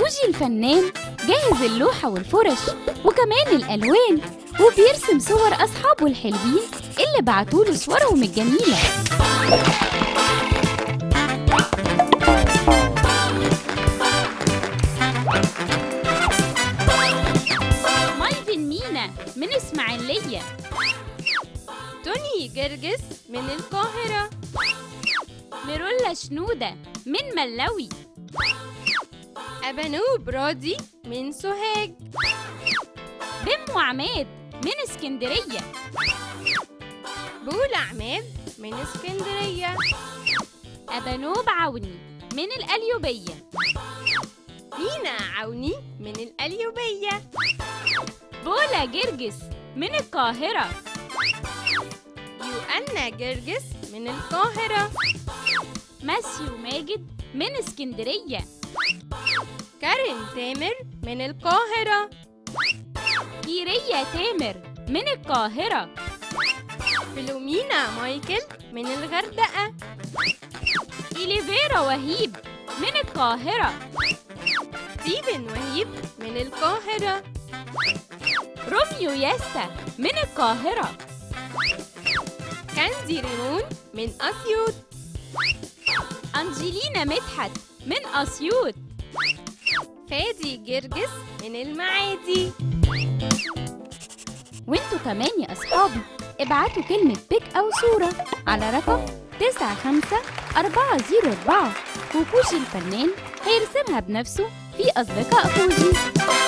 فوجي الفنان جهز اللوحة والفرش وكمان الألوان وبيرسم صور أصحابه الحلوين اللي بعتوله صورهم الجميلة مايفن مينا من إسماعيلية توني جرجس من القاهرة ميرولا شنودة من ملوي أبانوب راضي من سوهاج بم وعماد من اسكندرية بولا عماد من اسكندرية أبانوب عوني من القليوبية مينا عوني من القليوبية بولا جرجس من القاهرة يوأنا جرجس من القاهرة ماسيو ماجد من اسكندرية كارين تامر من القاهرة كيريا تامر من القاهرة فيلومينا مايكل من الغردقة إليفيرا وهيب من القاهرة ستيفن وهيب من القاهرة روميو ياسا من القاهرة كاندي ريمون من أسيوط أنجلينا مدحت من أسيوط فادي جرجس من المعادي وانتوا كمان يا أصحابي ابعتوا كلمة بيك أو صورة على رقم 95404 وفوجي الفنان هيرسمها بنفسه في أصدقاء فوجي